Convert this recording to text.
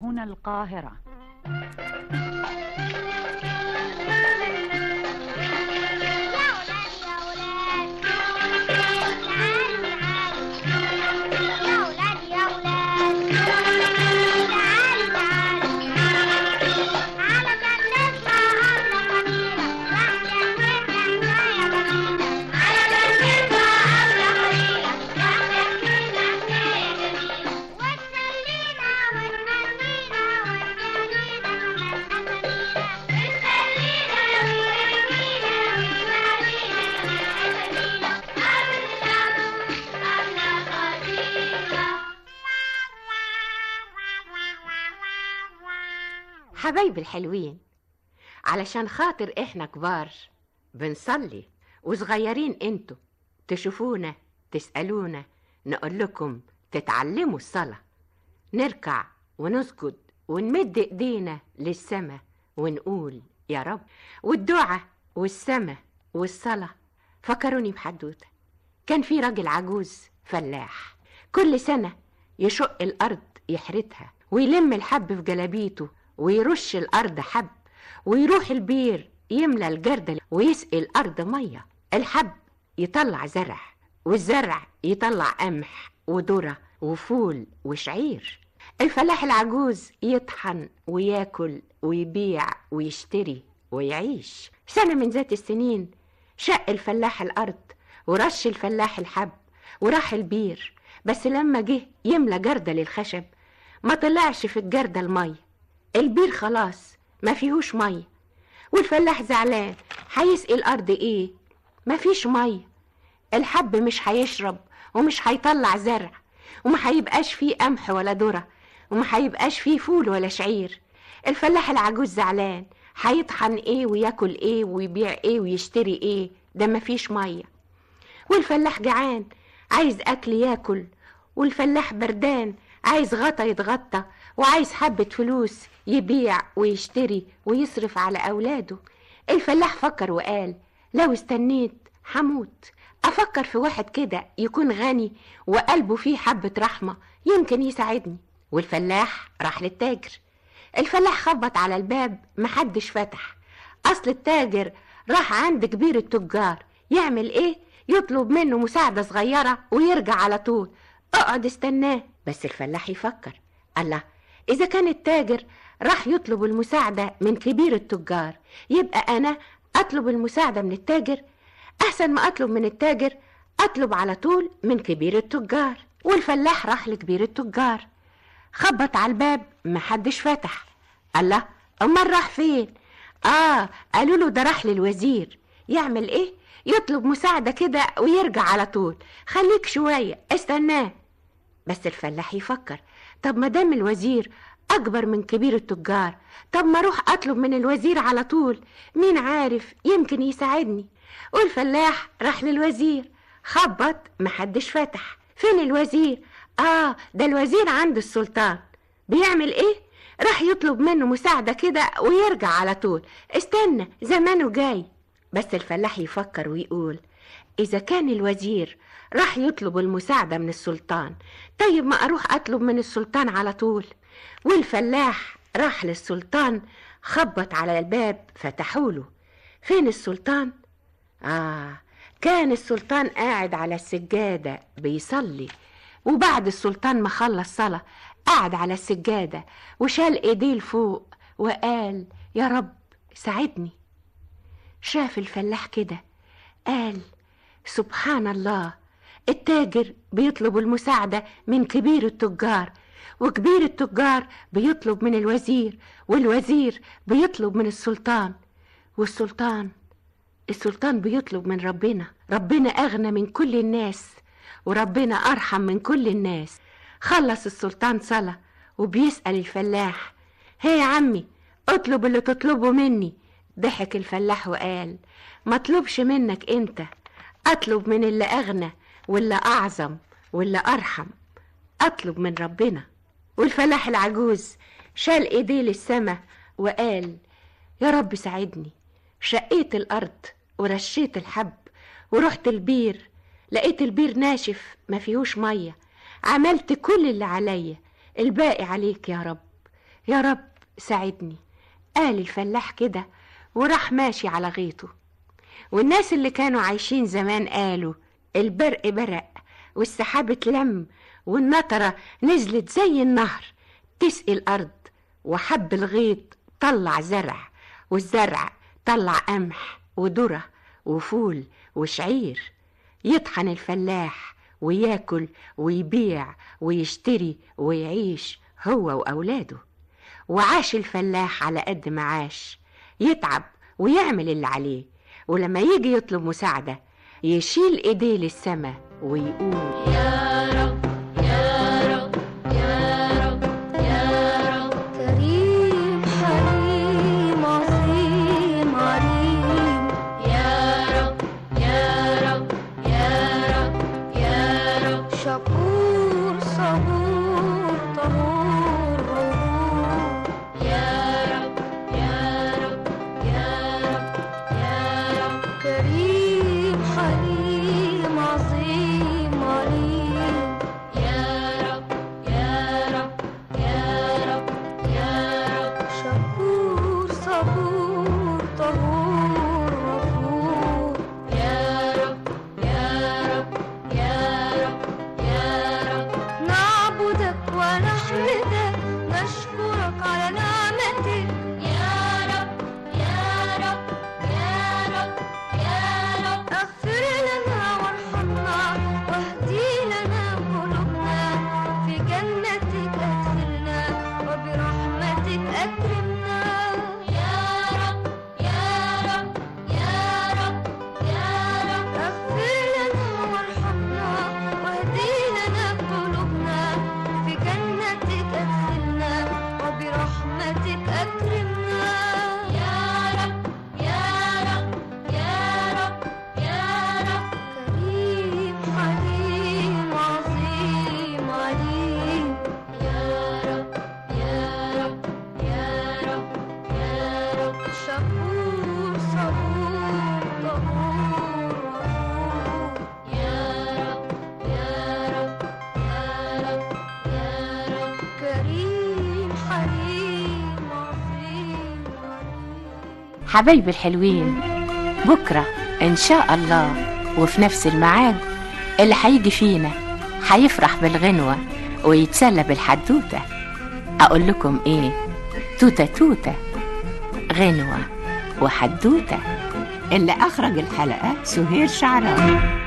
هنا القاهرة حبايبي الحلوين علشان خاطر احنا كبار بنصلي وصغيرين انتوا تشوفونا تسألونا نقول لكم تتعلموا الصلاة نركع ونسجد ونمد ايدينا للسما ونقول يا رب والدعاء والسما والصلاة فكروني بحدوتة كان في راجل عجوز فلاح كل سنة يشق الأرض يحرتها ويلم الحب في جلابيته ويرش الأرض حب ويروح البير يملى الجردل ويسقي الأرض مية الحب يطلع زرع والزرع يطلع قمح وذرة وفول وشعير الفلاح العجوز يطحن وياكل ويبيع ويشتري ويعيش سنة من ذات السنين شق الفلاح الأرض ورش الفلاح الحب وراح البير بس لما جه يملى جردل الخشب ما طلعش في الجردل ميه البير خلاص ما فيهوش ميه والفلاح زعلان هيسقي الارض ايه ما فيش ميه الحب مش هيشرب ومش هيطلع زرع وما هيبقاش فيه قمح ولا ذره وما هيبقاش فيه فول ولا شعير الفلاح العجوز زعلان هيطحن ايه وياكل ايه ويبيع ايه ويشتري ايه ده ما فيش ميه والفلاح جعان عايز اكل ياكل والفلاح بردان عايز غطا يتغطى وعايز حبة فلوس يبيع ويشتري ويصرف على أولاده الفلاح فكر وقال لو استنيت هموت أفكر في واحد كده يكون غني وقلبه فيه حبة رحمة يمكن يساعدني والفلاح راح للتاجر الفلاح خبط على الباب محدش فتح أصل التاجر راح عند كبير التجار يعمل إيه؟ يطلب منه مساعدة صغيرة ويرجع على طول اقعد استناه بس الفلاح يفكر الله إذا كان التاجر راح يطلب المساعدة من كبير التجار يبقى أنا أطلب المساعدة من التاجر أحسن ما أطلب من التاجر أطلب على طول من كبير التجار والفلاح راح لكبير التجار خبط على الباب محدش فتح الله أمال راح فين آه قالوا له ده راح للوزير يعمل إيه يطلب مساعدة كده ويرجع على طول خليك شوية استناه بس الفلاح يفكر طب ما دام الوزير أكبر من كبير التجار طب ما أروح أطلب من الوزير على طول مين عارف يمكن يساعدني والفلاح راح للوزير خبط محدش فتح فين الوزير آه ده الوزير عند السلطان بيعمل إيه راح يطلب منه مساعدة كده ويرجع على طول استنى زمانه جاي بس الفلاح يفكر ويقول إذا كان الوزير راح يطلب المساعدة من السلطان طيب ما أروح أطلب من السلطان على طول والفلاح راح للسلطان خبط على الباب فتحوله فين السلطان؟ آه كان السلطان قاعد على السجادة بيصلي وبعد السلطان ما خلص صلاة قعد على السجادة وشال ايديه لفوق وقال يا رب ساعدني شاف الفلاح كده قال سبحان الله التاجر بيطلب المساعدة من كبير التجار وكبير التجار بيطلب من الوزير والوزير بيطلب من السلطان والسلطان السلطان بيطلب من ربنا ربنا أغنى من كل الناس وربنا أرحم من كل الناس خلص السلطان صلاة وبيسأل الفلاح هي يا عمي اطلب اللي تطلبه مني ضحك الفلاح وقال ما اطلبش منك انت اطلب من اللي اغنى واللي اعظم واللي ارحم اطلب من ربنا والفلاح العجوز شال ايديه للسما وقال يا رب ساعدني شقيت الارض ورشيت الحب ورحت البير لقيت البير ناشف ما فيهوش ميه عملت كل اللي عليا الباقي عليك يا رب يا رب ساعدني قال الفلاح كده وراح ماشي على غيطه والناس اللي كانوا عايشين زمان قالوا البرق برق والسحاب اتلم والنطرة نزلت زي النهر تسقي الأرض وحب الغيط طلع زرع والزرع طلع قمح وذرة وفول وشعير يطحن الفلاح وياكل ويبيع ويشتري ويعيش هو وأولاده وعاش الفلاح على قد ما عاش يتعب ويعمل اللي عليه ولما يجي يطلب مساعدة يشيل ايديه للسما ويقول يا رب يا رب يا رب يا رب كريم حليم عظيم عليم يا رب يا رب يا رب يا رب شكور صبور طهور غفور يا رب يا رب يا رب يا رب كريم حليم عظيم عليم يا رب يا رب يا رب يا رب شكور صبور طهور غفور يا رب يا رب يا رب يا رب نعبدك ونحمدك نشكرك على نعمتك يا رب يا رب يا رب يا رب اغفر لنا وارحمنا واهدي لنا قلوبنا في جنتك ادخلنا وبرحمتك اكرمنا يا رب يا رب يا رب يا رب اغفر لنا وارحمنا واهدي لنا قلوبنا في جنتك ادخلنا وبرحمتك اكرمنا يا رب يا رب يا رب يا رب كريم حليم عظيم عليم يا رب يا رب يا رب يا رب شكور صبور طهور غفور يا رب يا رب يا رب يا رب كريم حليم عظيم عليم حبايبي الحلوين بكرة إن شاء الله وفي نفس الميعاد اللي هيجي فينا هيفرح بالغنوة ويتسلى بالحدوتة أقول لكم إيه توتة توتة غنوة وحدوتة اللي أخرج الحلقة سهير شعراوي